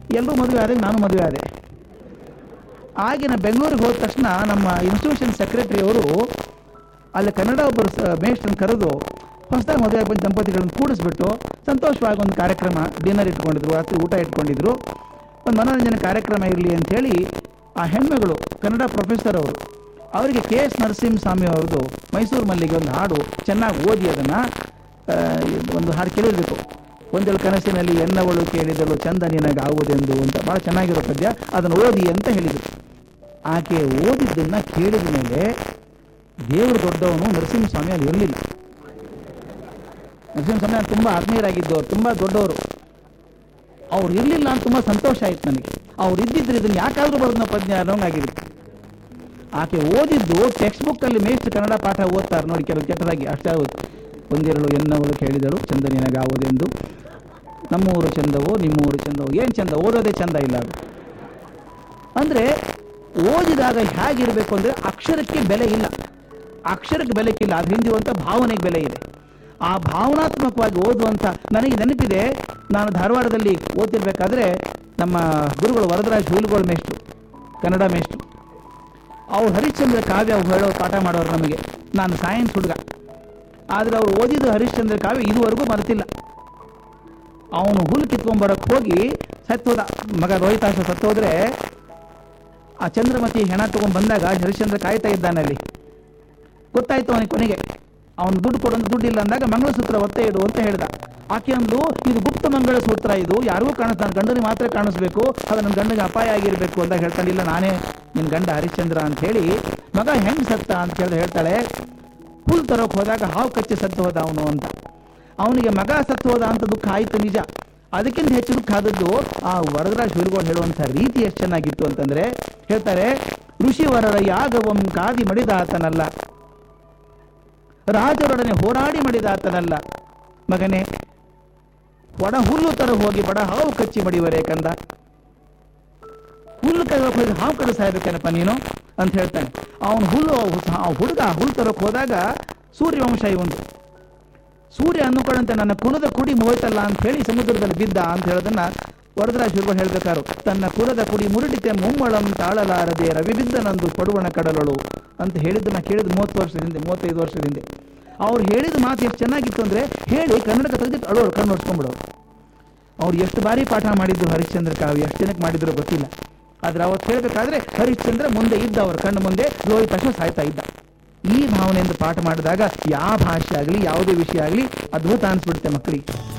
ಎಲ್ಲರೂ ಮದುವೆ ಆದಾಗ ನಾನು ಮದುವೆ ಆದೆ ಆಗಿನ ಬೆಂಗಳೂರಿಗೆ ಹೋದ ತಕ್ಷಣ ನಮ್ಮ ಇನ್ಸ್ಟಿಟ್ಯೂಷನ್ ಸೆಕ್ರೆಟರಿ ಅವರು ಅಲ್ಲಿ ಕನ್ನಡ ಒಬ್ಬರು ಮೇಷ್ಟ್ರನ್ನ ಕರೆದು ಹೊಸದಾಗಿ ಮದುವೆ ಬಂದ ದಂಪತಿಗಳನ್ನು ಕೂಡಿಸ್ಬಿಟ್ಟು ಸಂತೋಷವಾಗಿ ಒಂದು ಕಾರ್ಯಕ್ರಮ ಡಿನ್ನರ್ ಇಟ್ಕೊಂಡಿದ್ರು ರಾತ್ರಿ ಊಟ ಇಟ್ಕೊಂಡಿದ್ರು ಒಂದು ಮನೋರಂಜನೆ ಕಾರ್ಯಕ್ರಮ ಇರಲಿ ಅಂಥೇಳಿ ಆ ಹೆಣ್ಮಗಳು ಕನ್ನಡ ಪ್ರೊಫೆಸರ್ ಅವರು ಅವರಿಗೆ ಕೆ ಎಸ್ ನರಸಿಂಹಸ್ವಾಮಿ ಅವ್ರದ್ದು ಮೈಸೂರು ಮಲ್ಲಿಗೆ ಒಂದು ಹಾಡು ಚೆನ್ನಾಗಿ ಓದಿ ಅದನ್ನು ಒಂದು ಹಾಡು ಕೇಳಿರ್ಬೇಕು ಒಂದೆರಡು ಕನಸಿನಲ್ಲಿ ಎನ್ನವಳು ಕೇಳಿದಳು ಚಂದ ನಿನಗಾಗುವುದೆಂದು ಅಂತ ಭಾಳ ಚೆನ್ನಾಗಿರೋ ಪದ್ಯ ಅದನ್ನು ಓದಿ ಅಂತ ಹೇಳಿದರು ಆಕೆ ಓದಿದ್ದನ್ನು ಕೇಳಿದ ಮೇಲೆ ದೇವರು ದೊಡ್ಡವನು ನರಸಿಂಹಸ್ವಾಮಿ ಅಲ್ಲಿ ಇರಲಿಲ್ಲ ನರಸಿಂಹಸ್ವಾಮಿ ನಾನು ತುಂಬ ಆತ್ಮೀಯರಾಗಿದ್ದವರು ತುಂಬ ದೊಡ್ಡವರು ಅವ್ರು ಇರಲಿಲ್ಲ ಅಂತ ತುಂಬ ಸಂತೋಷ ಆಯ್ತು ನನಗೆ ಅವ್ರು ಇದ್ದಿದ್ರೆ ಇದನ್ನು ಯಾಕಾದ್ರೂ ಬರೋದು ಪದ್ಯ ಅನ್ನೋಂಗಾಗಿರುತ್ತೆ ಆಕೆ ಓದಿದ್ದು ಟೆಕ್ಸ್ಟ್ ಬುಕ್ಕಲ್ಲಿ ಮೇಸ್ಟ್ ಕನ್ನಡ ಪಾಠ ಓದ್ತಾರೆ ನೋಡಿ ಕೆಲವು ಕೆಟ್ಟದಾಗಿ ಅಷ್ಟೇ ಆಗುತ್ತೆ ಒಂದೆರಡು ಎನ್ನವಳು ಕೇಳಿದಳು ಚಂದ ನಿನಗಾವುದೆಂದು ನಮ್ಮೂರು ಚಂದವೋ ನಿಮ್ಮೂರು ಚಂದವೋ ಏನು ಚಂದ ಓದೋದೇ ಚಂದ ಇಲ್ಲ ಅದು ಅಂದರೆ ಓದಿದಾಗ ಹೇಗಿರಬೇಕು ಅಂದರೆ ಅಕ್ಷರಕ್ಕೆ ಬೆಲೆ ಇಲ್ಲ ಅಕ್ಷರಕ್ಕೆ ಬೆಲೆ ಇಲ್ಲ ಅದು ಹಿಂದಿರುವಂಥ ಭಾವನೆಗೆ ಬೆಲೆ ಇದೆ ಆ ಭಾವನಾತ್ಮಕವಾಗಿ ಓದುವಂಥ ನನಗೆ ನೆನಪಿದೆ ನಾನು ಧಾರವಾಡದಲ್ಲಿ ಓದ್ತಿರ್ಬೇಕಾದ್ರೆ ನಮ್ಮ ಗುರುಗಳು ವರದರಾಜ್ ಹೂಲ್ಗೋಳ ಮೇಷ್ಟ್ರು ಕನ್ನಡ ಮೇಷ್ಟ್ರು ಅವ್ರು ಹರಿಶ್ಚಂದ್ರ ಕಾವ್ಯ ಹೇಳೋ ಪಾಠ ಮಾಡೋರು ನಮಗೆ ನಾನು ಸೈನ್ಸ್ ಹುಡುಗ ಆದರೆ ಅವ್ರು ಓದಿದ್ದು ಹರಿಶ್ಚಂದ್ರ ಕಾವ್ಯ ಇದುವರೆಗೂ ಮರೆತಿಲ್ಲ ಅವನು ಹುಲ್ಲು ಕಿತ್ಕೊಂಡ್ಬರಕ್ಕೆ ಹೋಗಿ ಸತ್ತೋದ ಮಗ ರೋಹಿತಾಶ ಸತ್ತೋದ್ರೆ ಆ ಚಂದ್ರಮತಿ ಹೆಣ ತಗೊಂಡ್ ಬಂದಾಗ ಹರಿಶ್ಚಂದ್ರ ಕಾಯ್ತಾ ಇದ್ದಾನೆ ಅಲ್ಲಿ ಗೊತ್ತಾಯ್ತು ಅವನಿಗೆ ಕೊನೆಗೆ ಅವನು ದುಡ್ಡು ಕೊಡು ಅಂತ ದುಡ್ಡು ಇಲ್ಲ ಅಂದಾಗ ಮಂಗಳಸೂತ್ರ ಒತ್ತೆ ಇಡು ಅಂತ ಹೇಳ್ದ ಆಕೆ ಅಂದ್ಲು ಇದು ಗುಪ್ತ ಮಂಗಳ ಸೂತ್ರ ಇದು ಯಾರಿಗೂ ಕಾಣಿಸ್ತಾನೆ ಗಂಡನಿಗೆ ಮಾತ್ರ ಕಾಣಿಸ್ಬೇಕು ಅದು ನನ್ನ ಗಂಡನಿಗೆ ಅಪಾಯ ಆಗಿರಬೇಕು ಅಂತ ಹೇಳ್ತಾನೆ ಇಲ್ಲ ನಾನೇ ನಿನ್ನ ಗಂಡ ಹರಿಶ್ಚಂದ್ರ ಅಂತ ಹೇಳಿ ಮಗ ಹೆಂಗ್ ಸತ್ತ ಅಂತ ಹೇಳಿ ಹೇಳ್ತಾಳೆ ಹುಲ್ ತರೋಕ್ ಹೋದಾಗ ಹಾವು ಕಚ್ಚಿ ಸತ್ತು ಹೋದ ಅವನು ಅಂತ ಅವನಿಗೆ ಮಗ ಸತ್ತು ಹೋದ ಅಂತ ದುಃಖ ಆಯಿತು ನಿಜ ಅದಕ್ಕಿಂತ ಹೆಚ್ಚು ದುಃಖ ಆದದ್ದು ಆ ವರದರಾಜ್ ಹುಲ್ಗೋಳು ಹೇಳುವಂಥ ರೀತಿ ಎಷ್ಟು ಚೆನ್ನಾಗಿತ್ತು ಅಂತಂದ್ರೆ ಹೇಳ್ತಾರೆ ಋಷಿವರರ ಯಾಗವಂ ಕಾದಿ ಮಡಿದಾತನಲ್ಲ ರಾಜರೊಡನೆ ಹೋರಾಡಿ ಮಡಿದಾತನಲ್ಲ ಮಗನೇ ಒಡ ಹುಲ್ಲು ತರ ಹೋಗಿ ಬಡ ಹಾವು ಕಚ್ಚಿ ಮಡಿವರೆ ಕಂದ ಹುಲ್ಲು ಕೈಗೆ ಹೋಗಿ ಹಾವು ಕಡೆ ಸಾಯ್ಬೇಕೇನಪ್ಪ ನೀನು ಅಂತ ಹೇಳ್ತಾನೆ ಅವನು ಹುಲ್ಲು ಆ ಹುಡುಗ ಹುಲ್ಲು ತರಕ್ಕೆ ಹೋದಾಗ ಸೂರ್ಯವಂಶ ಇವೊಂದು ಸೂರ್ಯ ಅಂದುಕೊಂಡಂತೆ ನನ್ನ ಕುಲದ ಕುಡಿ ಹೋಯ್ತಲ್ಲ ಅಂತ ಹೇಳಿ ಸಮುದ್ರದಲ್ಲಿ ಬಿದ್ದ ಅಂತ ಹೇಳೋದನ್ನ ವರದರಾಜ್ ಹಿರುಗಳು ಹೇಳ್ಬೇಕಾರು ತನ್ನ ಕುಲದ ಕುಡಿ ಮುರುಡಿತೆ ಮುಮ್ಮಳಂ ತಾಳಲಾರದೆ ರವಿ ಬಿದ್ದನಂದು ಪಡುವಣ ಕಡಲಳು ಅಂತ ಹೇಳಿದ್ದನ್ನ ಕೇಳಿದ ಮೂವತ್ತು ವರ್ಷದ ಹಿಂದೆ ಮೂವತ್ತೈದು ವರ್ಷದ ಹಿಂದೆ ಅವ್ರು ಹೇಳಿದ ಮಾತು ಎಷ್ಟು ಚೆನ್ನಾಗಿತ್ತು ಅಂದ್ರೆ ಹೇಳಿ ಕನ್ನಡಕ್ಕೆ ತೆಗೆದಿಟ್ಟು ಅಳೋರು ಕಣ್ಣು ನೋಡ್ಸ್ಕೊಂಡ್ಬಿಡೋರು ಅವ್ರು ಎಷ್ಟು ಬಾರಿ ಪಾಠ ಮಾಡಿದ್ರು ಹರಿಶ್ಚಂದ್ರ ಕಾವ್ಯ ಎಷ್ಟು ಜನಕ್ಕೆ ಮಾಡಿದ್ರು ಗೊತ್ತಿಲ್ಲ ಆದ್ರೆ ಅವತ್ತು ಹೇಳ್ಬೇಕಾದ್ರೆ ಹರಿಶ್ಚಂದ್ರ ಮುಂದೆ ಇದ್ದ ಅವ್ರ ಕಣ್ಣು ಮುಂದೆ ಲೋಹಿತಾಶ ಸಾಯ್ತಾ ಇದ್ದ ಈ ಭಾವನೆಯಿಂದ ಪಾಠ ಮಾಡಿದಾಗ ಯಾವ ಭಾಷೆ ಆಗಲಿ ಯಾವುದೇ ವಿಷಯ ಆಗಲಿ ಅದ್ಭುತ ಅನ್ಸ್ಬಿಡುತ್ತೆ ಮಕ್ಕಳಿಗೆ